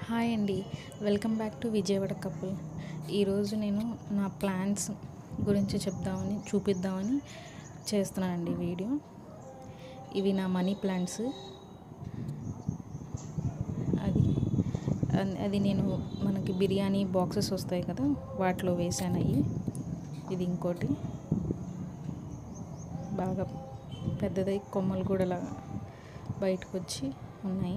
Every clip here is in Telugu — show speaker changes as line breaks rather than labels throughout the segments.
హాయ్ అండి welcome back to Vijayawada couple ఈరోజు నేను నా ప్లాన్స్ గురించి చెప్దామని చూపిద్దామని చేస్తున్నానండి వీడియో ఇవి నా మనీ ప్లాంట్స్ అది అన్- అది నేను మనకి బిర్యానీ బాక్సెస్ వస్తాయి కదా వాటిలో వేసాను అవి ఇది ఇంకోటి బాగా పెద్దదై కొమ్మలు కూడా ఇలా బయటకు వచ్చి ఉన్నాయి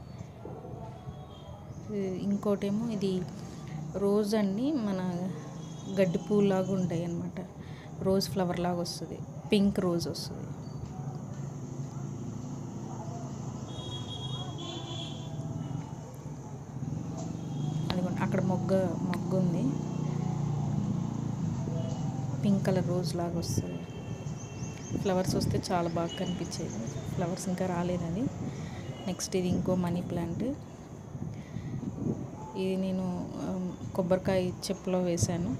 ఇది ఇంకోటేమో ఇది రోజ్ అండి మన గడ్డి పువ్వు లాగా ఉంటాయి అన్నమాట రోజ్ ఫ్లవర్ లాగా వస్తుంది పింక్ రోజ్ వస్తుంది అది అక్కడ మొగ్గ మొగ్గ ఉంది పింక్ కలర్ రోజ్ లాగా వస్తుంది ఫ్లవర్స్ వస్తే చాలా బాగా కనిపించేది ఫ్లవర్స్ ఇంకా రాలేదు అది నెక్స్ట్ ఇది ఇంకో మనీ ప్లాంట్ ఇది నేను ఆమ్, కొబ్బరికాయ చెప్పులో వేశాను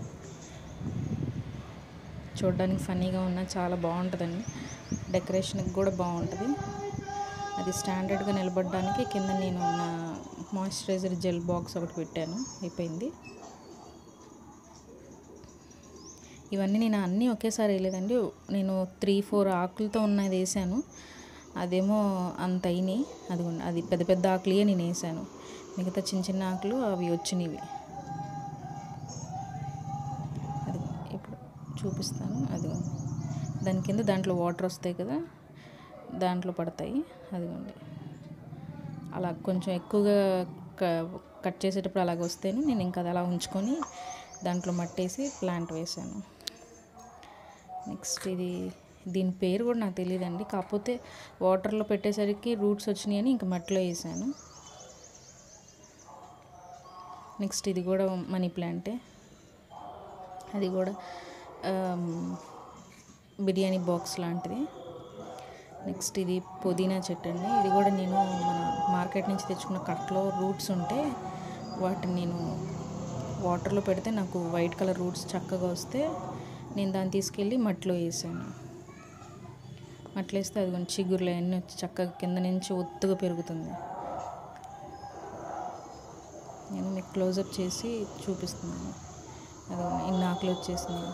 చూడడానికి ఫన్నీగా ఉన్న చాలా బాగుంటుందండి డెకరేషన్కి కూడా బాగుంటుంది అది స్టాండర్డ్గా నిలబడడానికి కింద నేను నా మాయిశ్చరైజర్ జెల్ బాక్స్ ఒకటి పెట్టాను అయిపోయింది ఇవన్నీ నేను అన్నీ ఒకేసారి వేయలేదండి నేను త్రీ ఫోర్ ఆకులతో ఉన్నది వేసాను అదేమో అంత అయినాయి అది అది పెద్ద పెద్ద ఆకులే నేను వేసాను మిగతా చిన్న చిన్న ఆకులు అవి వచ్చినవి అది ఇప్పుడు చూపిస్తాను అది దాని కింద దాంట్లో వాటర్ వస్తాయి కదా దాంట్లో పడతాయి అదిగోండి అలా కొంచెం ఎక్కువగా క- కట్ చేసేటప్పుడు అలాగ వస్తేనే నేను ఇంకా అది అలా ఉంచుకొని దాంట్లో మట్టేసి ప్లాంట్ వేసాను నెక్స్ట్ ఇది దీని పేరు కూడా నాకు తెలియదండి కాకపోతే వాటర్లో పెట్టేసరికి రూట్స్ వచ్చినాయి అని ఇంకా మట్టిలో వేసాను నెక్స్ట్ ఇది కూడా మనీ ప్లాంటే అది కూడా ఆమ్, బిర్యానీ బాక్స్ లాంటిది నెక్స్ట్ ఇది పుదీనా చెట్టు అండి ఇది కూడా నేను మన మార్కెట్ నుంచి తెచ్చుకున్న కట్లో రూట్స్ ఉంటే వాటిని నేను వాటర్లో పెడితే నాకు వైట్ కలర్ రూట్స్ చక్కగా వస్తే నేను దాన్ని తీసుకెళ్ళి మట్టిలో వేసాను మట్టిలో వేస్తే అది కొంచెం చిగురులు అన్నీ వచ్చి చక్కగా కింద నుంచి ఒత్తుగా పెరుగుతుంది నేను మీకు క్లోజప్ చేసి చూపిస్తున్నాను అది ఇన్ని ఆకులు వచ్చేసినాయి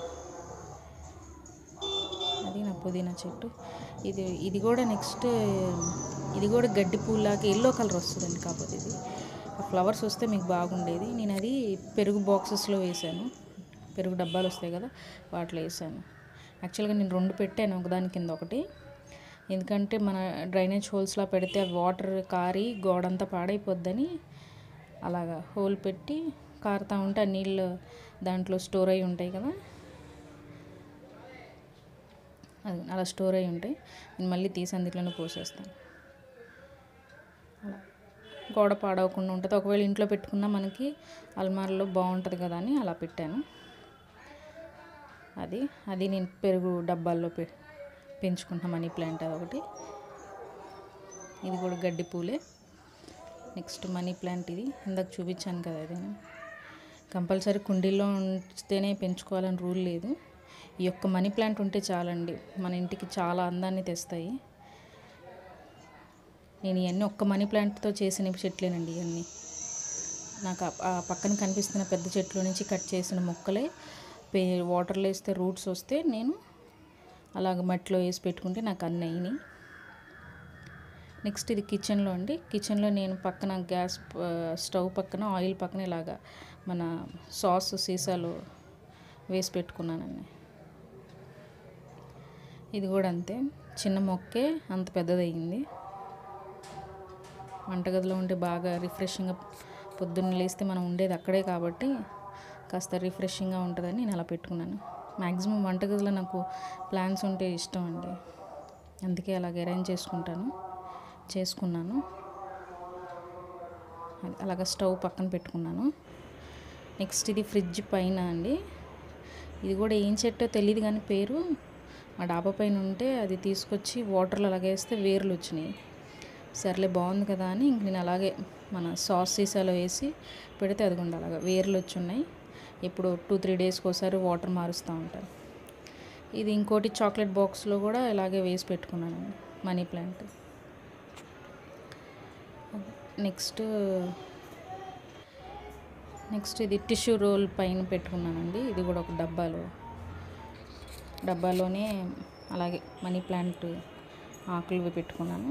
అది నా పుదీనా చెట్టు ఇది ఇది కూడా నెక్స్ట్ ఇది కూడా గడ్డి పూలాగా ఎల్లో కలర్ వస్తుందండి కాకపోతే ఇది ఫ్లవర్స్ వస్తే మీకు బాగుండేది నేను అది పెరుగు బాక్సెస్లో వేసాను పెరుగు డబ్బాలు వస్తాయి కదా వాటిలో వేసాను యాక్చువల్గా నేను రెండు పెట్టాను ఒకదాని కింద ఒకటి ఎందుకంటే మన డ్రైనేజ్ హోల్స్లో పెడితే అవి వాటర్ కారి గోడంతా పాడైపోద్దని అలాగా హోల్ పెట్టి కారుతూ ఉంటే ఆ నీళ్ళు దాంట్లో స్టోర్ అయి ఉంటాయి కదా అది అలా స్టోర్ అయి ఉంటాయి నేను మళ్ళీ తీసి అందులోనే పోసేస్తాను అలా గోడ పాడవకుండా ఉంటుంది ఒకవేళ ఇంట్లో పెట్టుకున్నా మనకి అల్మార్లో బాగుంటుంది కదా అని అలా పెట్టాను అది అది నేను పెరుగు డబ్బాల్లో పె పెంచుకుంటున్నా మనీ ప్లాంట్ అదొకటి ఇది కూడా గడ్డి పూలే నెక్స్ట్ మనీ ప్లాంట్ ఇది ఇందాక చూపించాను కదా అది కంపల్సరీ కుండీల్లో ఉంచితేనే పెంచుకోవాలని రూల్ లేదు ఈ యొక్క మనీ ప్లాంట్ ఉంటే చాలండి మన ఇంటికి చాలా అందాన్ని తెస్తాయి నేను ఇవన్నీ ఒక్క మనీ ప్లాంట్తో చేసిన చెట్లేనండి ఇవన్నీ నాకు ఆ- ఆ పక్కన కనిపిస్తున్న పెద్ద చెట్లు నుంచి కట్ చేసిన మొక్కలే పే వాటర్లో వేస్తే రూట్స్ వస్తే నేను అలాగ మట్టిలో వేసి పెట్టుకుంటే నాకు అన్నీ అయినాయి నెక్స్ట్ ఇది కిచెన్లో అండి కిచెన్లో నేను పక్కన గ్యాస్ ఆ, స్టవ్ పక్కన ఆయిల్ పక్కన ఇలాగా మన సాస్ సీసాలు వేసి పెట్టుకున్నానండి ఇది కూడా అంతే చిన్న మొక్కే అంత పెద్దదయ్యింది వంటగదిలో ఉంటే బాగా రిఫ్రెషింగ్గా పొద్దున్న లేస్తే మనం ఉండేది అక్కడే కాబట్టి కాస్త రిఫ్రెషింగ్గా ఉంటుందని నేను అలా పెట్టుకున్నాను మ్యాక్సిమం వంటగదిలో నాకు ప్లాన్స్ ఉంటే ఇష్టం అండి అందుకే అలాగ అరేంజ్ చేసుకుంటాను చేసుకున్నాను అది అలాగ స్టవ్ పక్కన పెట్టుకున్నాను నెక్స్ట్ ఇది ఫ్రిడ్జ్ పైన అండి ఇది కూడా ఏం చెట్టో తెలియదు కానీ పేరు మా డాబా పైన ఉంటే అది తీసుకొచ్చి వాటర్లో అలాగే వేస్తే వేర్లు వచ్చినాయి సర్లే బాగుంది కదా అని ఇంక నేను అలాగే మన సాస్ సీసాలో వేసి పెడితే అది కూడా అలాగా వేర్లు వచ్చి ఉన్నాయి ఇప్పుడు టూ త్రీ డేస్కి ఒకసారి వాటర్ మారుస్తూ ఉంటాను ఇది ఇంకోటి చాక్లెట్ బాక్స్లో కూడా ఇలాగే వేసి పెట్టుకున్నాను మనీ ప్లాంట్ నెక్స్ట్ నెక్స్ట్ ఇది టిష్యూ రోల్ పైన పెట్టుకున్నానండి ఇది కూడా ఒక డబ్బాలో డబ్బాలోనే అలాగే మనీ ప్లాంట్ ఆకులు పెట్టుకున్నాను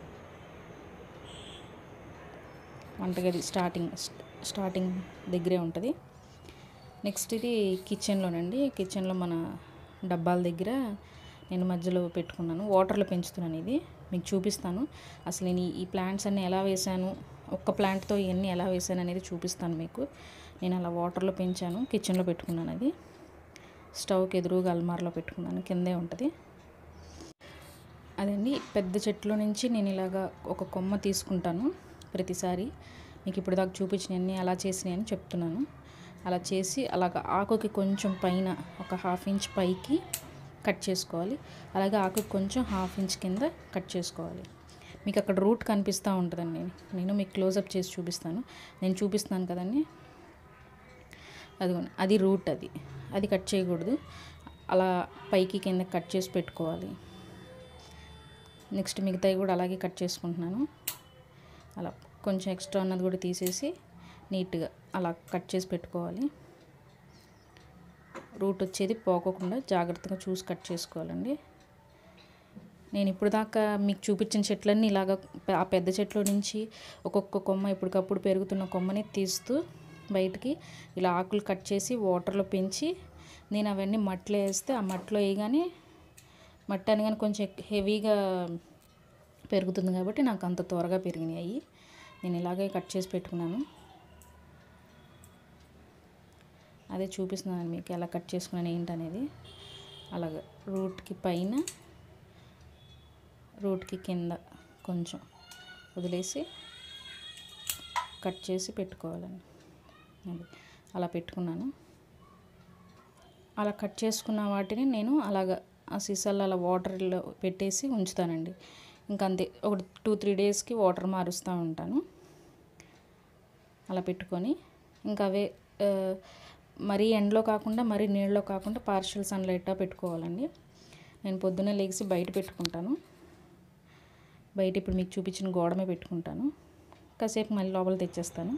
వంటగది స్టార్టింగ్ స్టార్టింగ్ దగ్గరే ఉంటుంది నెక్స్ట్ ఇది కిచెన్లోనండి కిచెన్లో మన డబ్బాల దగ్గర నేను మధ్యలో పెట్టుకున్నాను వాటర్లో పెంచుతున్నాను ఇది మీకు చూపిస్తాను అసలు నేను ఈ ప్లాంట్స్ అన్నీ ఎలా వేశాను ఒక్క ప్లాంట్తో ఇవన్నీ ఎలా వేసాను అనేది చూపిస్తాను మీకు నేను అలా వాటర్లో పెంచాను కిచెన్లో పెట్టుకున్నాను అది స్టవ్కి ఎదురుగా అల్మార్లో పెట్టుకున్నాను కిందే ఉంటుంది అదండి పెద్ద చెట్లో నుంచి నేను ఇలాగా ఒక కొమ్మ తీసుకుంటాను ప్రతిసారి మీకు ఇప్పుడు దాకా చూపించినవన్నీ అలా చేసినాయని చెప్తున్నాను అలా చేసి అలాగ ఆకుకి కొంచెం పైన ఒక హాఫ్ ఇంచ్ పైకి కట్ చేసుకోవాలి అలాగే ఆకుకి కొంచెం హాఫ్ ఇంచ్ కింద కట్ చేసుకోవాలి మీకు అక్కడ రూట్ కనిపిస్తూ ఉంటుందండి నేను మీకు క్లోజప్ చేసి చూపిస్తాను నేను చూపిస్తాను కదండి అదిగోండి అది రూట్ అది అది కట్ చేయకూడదు అలా పైకి కింద కట్ చేసి పెట్టుకోవాలి నెక్స్ట్ మిగతాయి కూడా అలాగే కట్ చేసుకుంటున్నాను అలా కొంచెం ఎక్స్ట్రా ఉన్నది కూడా తీసేసి నీట్గా అలా కట్ చేసి పెట్టుకోవాలి రూట్ వచ్చేది పోకోకుండా జాగ్రత్తగా చూసి కట్ చేసుకోవాలండి నేను ఇప్పుడు దాకా మీకు చూపించిన చెట్లన్నీ ఇలాగ ఆ పెద్ద చెట్లో నుంచి ఒక్కొక్క కొమ్మ ఇప్పటికప్పుడు పెరుగుతున్న కొమ్మని తీస్తూ బయటికి ఇలా ఆకులు కట్ చేసి వాటర్లో పెంచి నేను అవన్నీ మట్టిలో వేస్తే ఆ మట్టిలో వేయగానే మట్టి అనగానే కొంచెం హెవీగా పెరుగుతుంది కాబట్టి నాకు అంత త్వరగా పెరిగినాయి నేను ఇలాగే కట్ చేసి పెట్టుకున్నాను అదే చూపిస్తున్నాను మీకు ఎలా కట్ చేసుకున్నాను ఏంటనేది అలాగ రూట్కి పైన రూట్కి కింద కొంచెం వదిలేసి కట్ చేసి పెట్టుకోవాలండి అది అలా పెట్టుకున్నాను అలా కట్ చేసుకున్న వాటిని నేను అలాగ ఆ సీసాల్లో అలా వాటర్లో పెట్టేసి ఉంచుతానండి ఇంకా అంతే ఒక టూ త్రీ డేస్కి వాటర్ మారుస్తూ ఉంటాను అలా పెట్టుకొని ఇంకా అవే ఆ, మరీ ఎండలో కాకుండా మరీ నీళ్ళలో కాకుండా పార్షియల్ సన్లైట్గా పెట్టుకోవాలండి నేను పొద్దున్నే లేచి బయట పెట్టుకుంటాను బయట ఇప్పుడు మీకు చూపించిన గోడమే పెట్టుకుంటాను కాసేపు మళ్ళీ లోపల తెచ్చేస్తాను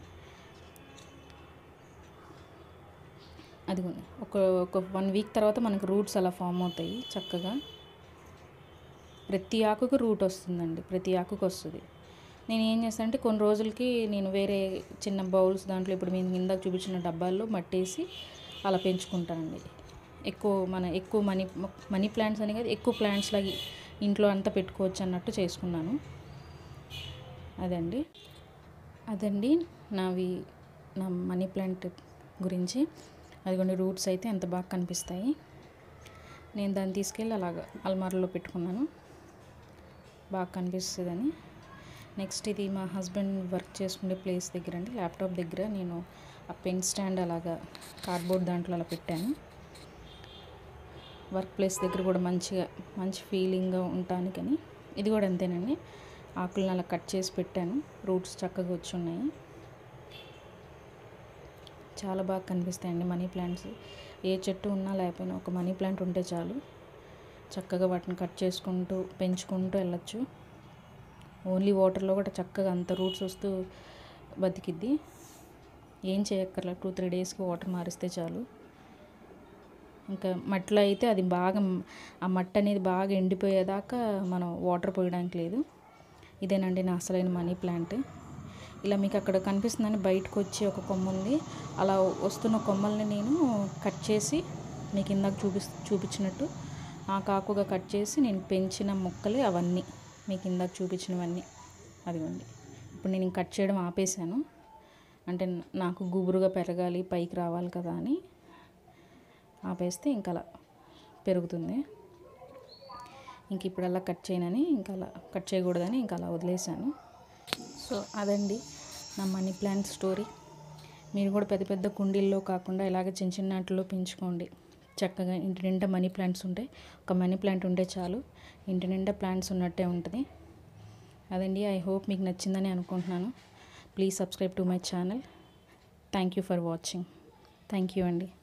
అదిగోండి ఒక ఒక వన్ వీక్ తర్వాత మనకు రూట్స్ అలా ఫామ్ అవుతాయి చక్కగా ప్రతి ఆకుకు రూట్ వస్తుందండి ప్రతి ఆకుకు వస్తుంది నేను ఏం చేస్తానంటే కొన్ని రోజులకి నేను వేరే చిన్న బౌల్స్ దాంట్లో ఇప్పుడు మేము ఇందాక చూపించిన డబ్బాల్లో మట్టేసి అలా పెంచుకుంటానండి ఎక్కువ మన ఎక్కువ మనీ మనీ ప్లాంట్స్ అని కాదు ఎక్కువ ప్లాంట్స్ లాగా ఇంట్లో అంతా పెట్టుకోవచ్చు అన్నట్టు చేసుకున్నాను అదండి అదండి నావి నా మనీ ప్లాంట్ గురించి అదిగోండి రూట్స్ అయితే ఎంత బాగా కనిపిస్తాయి నేను దాన్ని తీసుకెళ్ళి అలాగ అల్మార్లో పెట్టుకున్నాను బాగా కనిపిస్తుందని నెక్స్ట్ ఇది మా హస్బెండ్ వర్క్ చేసుకునే ప్లేస్ దగ్గర అండి ల్యాప్టాప్ దగ్గర నేను ఆ పెన్ స్టాండ్ అలాగా కార్డ్బోర్డ్ దాంట్లో అలా పెట్టాను వర్క్ ప్లేస్ దగ్గర కూడా మంచిగా మంచి ఫీలింగ్గా ఉండటానికని ఇది కూడా అంతేనండి ఆకులను అలా కట్ చేసి పెట్టాను రూట్స్ చక్కగా వచ్చి ఉన్నాయి చాలా బాగా కనిపిస్తాయండి మనీ ప్లాంట్స్ ఏ చెట్టు ఉన్నా లేకపోయినా ఒక మనీ ప్లాంట్ ఉంటే చాలు చక్కగా వాటిని కట్ చేసుకుంటూ పెంచుకుంటూ వెళ్ళచ్చు ఓన్లీ వాటర్లో కూడా చక్కగా అంత రూట్స్ వస్తూ బతికిద్ది ఏం చేయక్కర్లేదు టూ త్రీ డేస్కి వాటర్ మారిస్తే చాలు ఇంకా మట్టిలో అయితే అది బాగా ఆ మట్టి అనేది బాగా ఎండిపోయేదాకా మనం వాటర్ పోయడానికి లేదు ఇదేనండి నా అసలైన మనీ ప్లాంట్ ఇలా మీకు అక్కడ కనిపిస్తుందని బయటకు వచ్చి ఒక కొమ్మ ఉంది అలా వస్తున్న కొమ్మల్ని నేను కట్ చేసి మీకు ఇందాక చూపి చూపించినట్టు ఆ కాకుగా కట్ చేసి నేను పెంచిన మొక్కలే అవన్నీ మీకు ఇందాక చూపించినవన్నీ అదిగోండి ఇప్పుడు నేను ఇంక కట్ చేయడం ఆపేసాను అంటే నాకు గుబురుగా పెరగాలి పైకి రావాలి కదా అని ఆపేస్తే ఇంకా అలా పెరుగుతుంది ఇంక ఇప్పుడు అలా కట్ చేయనని ఇంకా అలా కట్ చేయకూడదని ఇంకా అలా వదిలేసాను సో అదండి నా మనీ ప్లాంట్ స్టోరీ మీరు కూడా పెద్ద పెద్ద కుండీల్లో కాకుండా ఇలాగ చిన్న చిన్న వాటిలో పెంచుకోండి చక్కగా ఇంటి నిండా మనీ ప్లాంట్స్ ఉంటాయి ఒక మనీ ప్లాంట్ ఉంటే చాలు ఇంటి నిండా ప్లాంట్స్ ఉన్నట్టే ఉంటుంది అదండి ఐ హోప్ మీకు నచ్చిందని అనుకుంటున్నాను please subscribe to my channel thank you for watching thank you అండి